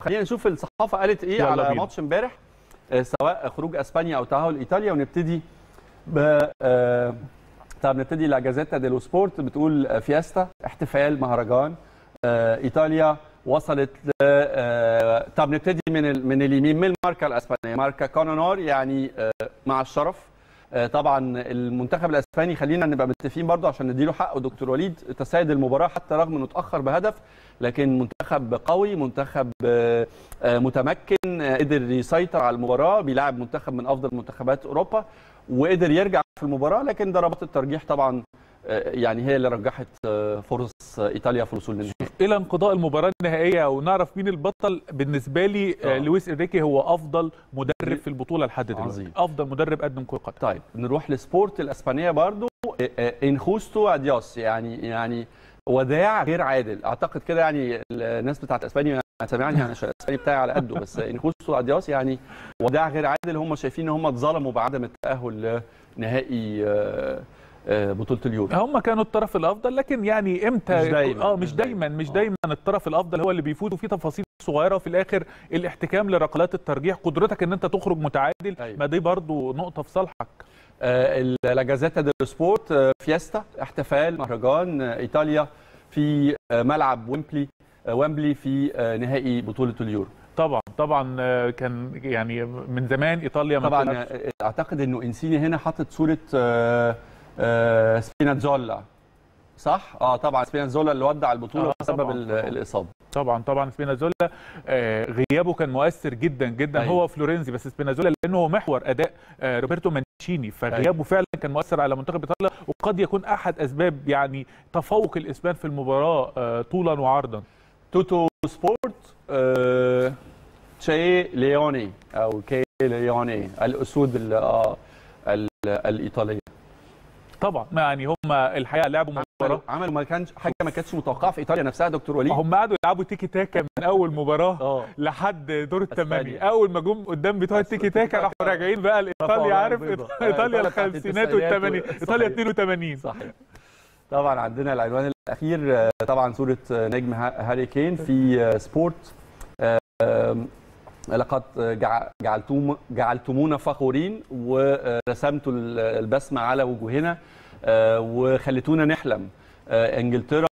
خلينا نشوف الصحافه قالت ايه يلا على بينا. ماتش امبارح آه، سواء خروج اسبانيا او تاهل ايطاليا ونبتدي ب آه، طب نبتدي لا جازيتا ديلو سبورت بتقول آه، فيستا احتفال مهرجان آه، ايطاليا وصلت ل آه، طب نبتدي من ال- من اليمين من الماركه الاسبانيه ماركه كونونار يعني آه، مع الشرف آه، طبعا المنتخب الاسباني خلينا نبقى متفقين برضو عشان نديله حقه دكتور وليد تسيد المباراه حتى رغم انه اتاخر بهدف لكن منتخب قوي منتخب آه، آه، متمكن آه، قدر يسيطر على المباراه بيلعب منتخب من افضل منتخبات اوروبا وقدر يرجع في المباراه لكن ضربات الترجيح طبعا آه، يعني هي اللي رجحت آه، فرص آه، ايطاليا في الوصول للنهائي الى انقضاء المباراه النهائيه ونعرف مين البطل بالنسبه لي آه. آه. لويس انريكي هو افضل مدرب في البطوله لحد دلوقتي عظيم. افضل مدرب قدم كره قدم طيب نروح لسبورت الاسبانيه برضو آه، آه، انخوستو اديوس يعني يعني وداع غير عادل اعتقد كده يعني الناس بتاعت اسبانيا سامعني يعني عشان الاسباني بتاعي على قده بس انخوستو اديوس يعني وداع غير عادل هم شايفين ان هم اتظلموا بعدم التاهل لنهائي آه، آه، بطوله اليورو هم كانوا الطرف الافضل لكن يعني امتى مش دايماً، اه مش مش دايما دايماً. مش آه. دايما الطرف الافضل هو اللي بيفوز وفي تفاصيل صغيره وفي الاخر الاحتكام لركلات الترجيح قدرتك ان انت تخرج متعادل أيوة. ما دي برضو نقطه في صالحك آه، لا جازيتا ديلو سبورت آه، فيستا احتفال مهرجان آه، ايطاليا في آه، ملعب ويمبلي آه، ويمبلي في آه، نهائي بطوله اليورو طبعا طبعا آه، كان يعني من زمان ايطاليا ما طبعا بتلعبش. آه، اعتقد انه انسيني هنا حاطط صوره آه، آه، سبيناتزولا صح اه طبعا سبيناتزولا اللي ودع البطوله آه، بسبب طبعاً، ال- طبعاً. الاصابه طبعا طبعا سبينازولا آه، غيابه كان مؤثر جدا جدا أيوة. هو فلورنزي بس سبينازولا لانه هو محور اداء آه، روبرتو مانشيني فغيابه فعلا كان مؤثر على منتخب ايطاليا وقد يكون احد اسباب يعني تفوق الاسبان في المباراه آه، طولا وعرضا توتو سبورت آه، تشي ليوني او كي ليوني الاسود ال- آه، ال- الايطاليه طبعا يعني هم الحقيقه لعبوا عملوا مباراه عملوا ما كانش حاجه ما كانتش متوقعه في ايطاليا نفسها يا دكتور وليد هم قعدوا يلعبوا تيكي تاكا من اول مباراه اه لحد دور الثمانيه أسبانيا. اول ما جم قدام بتوع بس التيكي تاكا راحوا تيكي-تاكا. راجعين بقى لايطاليا رفعوا عارف البيضة. ايطاليا إيطاليا بتاعت الخمسينات التسعينات والثمانينات و- ايطاليا صحيح. 82 صحيح طبعا عندنا العنوان الاخير آه، طبعا صوره آه، نجم ها- هاري كين في آه، سبورت آم، لقد جع- جعلتم جعلتمونا فخورين ورسمتوا ال- البسمه على وجوهنا آه، وخليتونا نحلم آه، انجلترا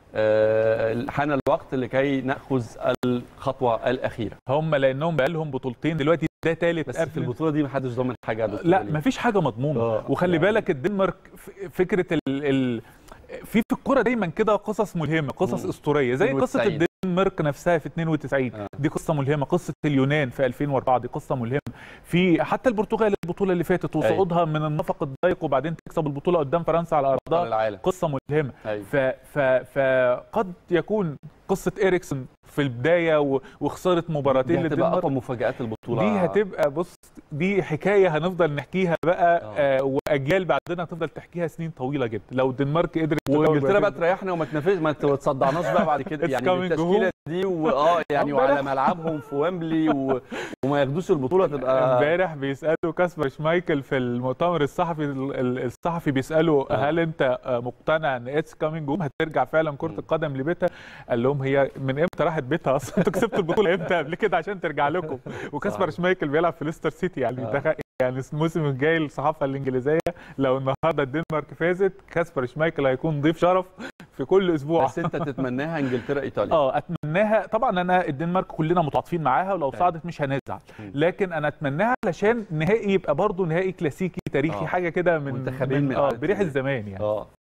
آه، حان الوقت لكي ناخذ الخطوه الاخيره هم لانهم بقى لهم بطولتين دلوقتي ده ثالث بس في البطوله دي محدش ضامن حاجه يا دكتور لا وليد. مفيش حاجه مضمونه آه، وخلي يعني- بالك الدنمارك ف- فكره ال ال في في الكوره دايما كده قصص ملهمه قصص مم. اسطوريه زي قصه 92. الدنمارك نفسها في 92 آه. دي قصه ملهمه قصه اليونان في 2004 دي قصه ملهمه في حتى البرتغال البطوله اللي فاتت وصعودها من النفق الضيق وبعدين تكسب البطوله قدام فرنسا على بطل ارضها العالم قصه ملهمه أيوة. ف ف فقد يكون قصه اريكسون في البدايه و- وخساره مباراتين دي هتبقى للدنمارك اقوى مفاجات البطوله دي هتبقى بص دي حكايه هنفضل نحكيها بقى آه. آه واجيال بعدنا هتفضل تحكيها سنين طويله جدا لو الدنمارك قدرت تتوج وانجلترا بقى بهذه- تريحنا وما تنافس ما تصدعناش بقى بعد كده It's يعني coming التشكيله دي واه يعني امبارح. وعلى ملعبهم في ويمبلي و... وما ياخدوش البطوله تبقى امبارح بيسالوا كاسبر شمايكل في المؤتمر الصحفي ال- الصحفي بيسالوا آه. هل انت آه، مقتنع ان اتس كامينج هوم هترجع فعلا كره مم. القدم لبيتها قال لهم هي من امتى راحت بيتها اصلا انتوا كسبتوا البطوله امتى قبل كده عشان ترجع لكم وكاسبر صحيح. شمايكل بيلعب في ليستر سيتي يعني آه. تخ- يعني الموسم الجاي الصحافه الانجليزيه لو النهارده الدنمارك فازت كاسبر شمايكل هيكون ضيف شرف في كل اسبوع بس انت تتمناها انجلترا ايطاليا اه اتمناها طبعا انا الدنمارك كلنا متعاطفين معاها ولو طيب. صعدت مش هنزعل مم. لكن انا اتمناها علشان نهائي يبقى برضه نهائي كلاسيكي تاريخي آه. حاجه كده من منتخبين من اه عدد بريح كبير. الزمان يعني اه